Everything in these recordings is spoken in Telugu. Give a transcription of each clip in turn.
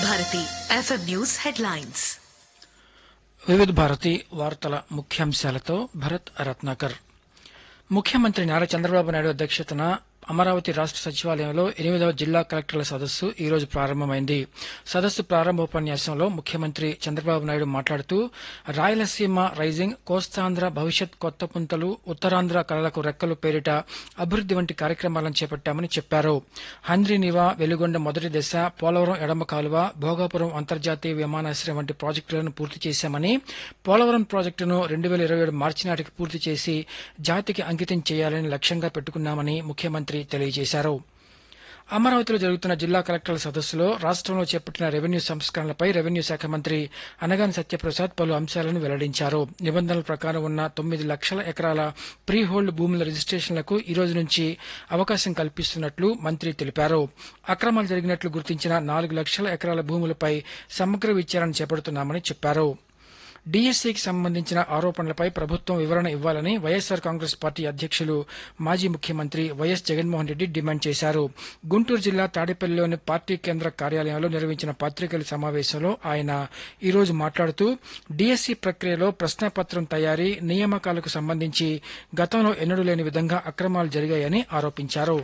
భారతి ఎఫ్ఎం న్యూస్ హెడ్లైన్స్ వివిధ భారతి వార్తల ముఖ్యాంశాలతో భరత్ రత్నాకర్ ముఖ్యమంత్రి నారా చంద్రబాబు నాయుడు అధ్యక్షతన అమరావతి రాష్ట్ర సచివాలయంలో ఎనిమిదవ జిల్లా కలెక్టర్ల సదస్సు ఈ రోజు ప్రారంభమైంది సదస్సు ప్రారంభోపన్యాసంలో ముఖ్యమంత్రి చంద్రబాబు నాయుడు మాట్లాడుతూ రాయలసీమ రైజింగ్ కోస్తాంధ్ర భవిష్యత్ కొత్త పుంతలు ఉత్తరాంధ్ర కళలకు రెక్కలు పేరిట అభివృద్ది వంటి కార్యక్రమాలను చేపట్టామని చెప్పారు హంద్రీనివా వెలుగొండ మొదటి దశ పోలవరం ఎడమ కాలువ భోగాపురం అంతర్జాతీయ విమానాశ్రయం వంటి ప్రాజెక్టులను పూర్తి చేశామని పోలవరం ప్రాజెక్టును రెండు వేల ఇరవై ఏడు మార్చి నాటికి పూర్తి చేసి జాతికి అంకితం చేయాలని లక్ష్యంగా పెట్టుకున్నామని ముఖ్యమంత్రి తెలియజేశారు అమరావతిలో జరుగుతున్న జిల్లా కలెక్టర్ల సదస్సులో రాష్ట్రంలో చేపట్టిన రెవెన్యూ సంస్కరణలపై రెవెన్యూ శాఖ మంత్రి అనగాని సత్యప్రసాద్ పలు అంశాలను వెల్లడించారు నిబంధనల ప్రకారం ఉన్న తొమ్మిది లక్షల ఎకరాల ప్రీ హోల్డ్ భూముల రిజిస్ట్రేషన్లకు ఈ రోజు నుంచి అవకాశం కల్పిస్తున్నట్లు మంత్రి తెలిపారు అక్రమాలు జరిగినట్లు గుర్తించిన నాలుగు లక్షల ఎకరాల భూములపై సమగ్ర విచారణ చేపడుతున్నామని చెప్పారు డీఎస్సీకి సంబంధించిన ఆరోపణలపై ప్రభుత్వం వివరణ ఇవ్వాలని వైఎస్సార్ కాంగ్రెస్ పార్టీ అధ్యక్షులు మాజీ ముఖ్యమంత్రి వైఎస్ జగన్మోహన్ రెడ్డి డిమాండ్ చేశారు గుంటూరు జిల్లా తాడేపల్లిలోని పార్టీ కేంద్ర కార్యాలయంలో నిర్వహించిన పత్రికల సమావేశంలో ఆయన ఈ రోజు మాట్లాడుతూ డీఎస్సీ ప్రక్రియలో ప్రశ్నాపత్రం తయారీ నియామకాలకు సంబంధించి గతంలో ఎన్నడూ లేని విధంగా అక్రమాలు జరిగాయని ఆరోపించారు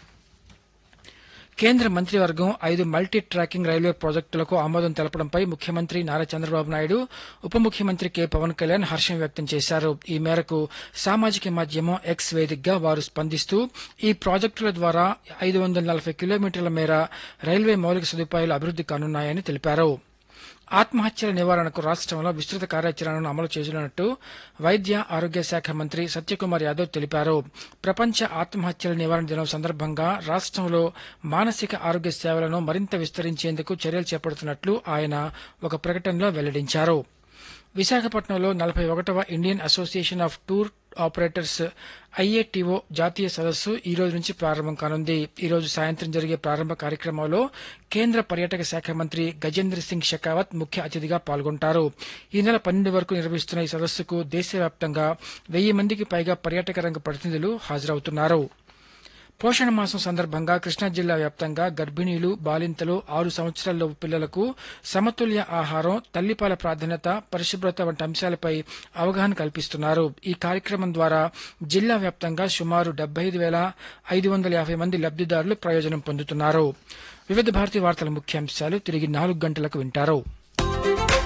కేంద్ర మంత్రివర్గం ఐదు మల్టీ ట్రాకింగ్ రైల్వే ప్రాజెక్టులకు ఆమోదం తెలపడంపై ముఖ్యమంత్రి నారా చంద్రబాబు నాయుడు ఉప ముఖ్యమంత్రి కె పవన్ కళ్యాణ్ హర్షం వ్యక్తం చేశారు ఈ మేరకు సామాజిక మాధ్యమం ఎక్స్ వేదికగా వారు స్పందిస్తూ ఈ ప్రాజెక్టుల ద్వారా ఐదు వందల నలభై కిలోమీటర్ల మేర రైల్వే మౌలిక సదుపాయాలు అభివృద్ది కానున్నాయని తెలిపారు ఆత్మహత్యల నివారణకు రాష్ట్రంలో విస్తృత కార్యాచరణను అమలు చేస్తున్నట్టు వైద్య ఆరోగ్య శాఖ మంత్రి సత్యకుమార్ యాదవ్ తెలిపారు ప్రపంచ ఆత్మహత్యల నివారణ దినం సందర్భంగా రాష్ట్రంలో మానసిక ఆరోగ్య సేవలను మరింత విస్తరించేందుకు చర్యలు చేపడుతున్నట్లు ఆయన ఒక ప్రకటనలో వెల్లడించారు విశాఖపట్నంలో నలభై ఒకటవ Indian association of tour operators IATO జాతీయ సదస్సు ఈ రోజు నుంచి ప్రారంభం కానుంది ఈ రోజు సాయంత్రం జరిగే ప్రారంభ కార్యక్రమంలో కేంద్ర పర్యాటక శాఖ మంత్రి గజేంద్ర సింగ్ షెకావత్ ముఖ్య అతిథిగా పాల్గొంటారు ఈ నెల పన్నెండు వరకు నిర్వహిస్తున్న ఈ సదస్సుకు దేశవ్యాప్తంగా వెయ్యి మందికి పైగా పర్యాటక రంగ ప్రతినిధులు హాజరవుతున్నారు పోషణ మాసం సందర్భంగా కృష్ణా జిల్లా వ్యాప్తంగా గర్భిణీలు బాలింతలు ఆరు సంవత్సరాల్లోపు పిల్లలకు సమతుల్య ఆహారం తల్లిపాల ప్రాధాన్యత పరిశుభ్రత వంటి అంశాలపై అవగాహన కల్పిస్తున్నారు ఈ కార్యక్రమం ద్వారా జిల్లా వ్యాప్తంగా సుమారు డెబ్బై ఐదు వేల ఐదు వందల యాభై మంది లబ్దిదారులు ప్రయోజనం పొందుతున్నారు వివిధ భారతి వార్తల ముఖ్యాంశాలు తిరిగి నాలుగు గంటలకు వింటారు